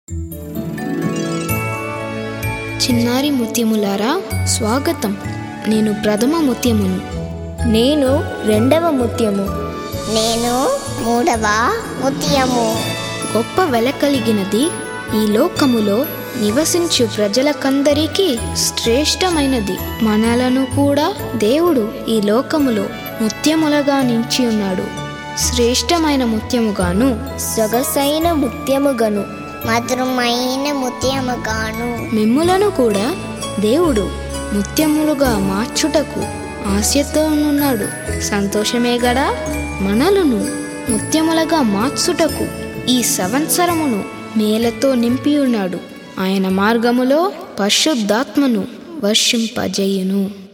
చిన్నారి ముత్యములారా స్వాగతం నేను ప్రథమ ముత్యమును నేను రెండవ ముత్యము నేను మూడవ ముత్యము గొప్ప వెల కలిగినది ఈ లోకములో నివసించు ప్రజలకందరికీ శ్రేష్టమైనది మనలను కూడా దేవుడు ఈ లోకములో ముత్యములుగా నించి ఉన్నాడు శ్రేష్టమైన ముత్యముగాను సొగసైన ముత్యముగను మధురమైన ముత్యముగాను మిమ్ములను కూడా దేవుడు ముత్యములుగా మార్చుటకు ఆశతో ఉన్నాడు సంతోషమే గడా మనలను ముత్యములుగా మార్చుటకు ఈ సంవత్సరమును మేలతో నింపి ఉన్నాడు ఆయన మార్గములో పరిశుద్ధాత్మను వర్షింపజేయును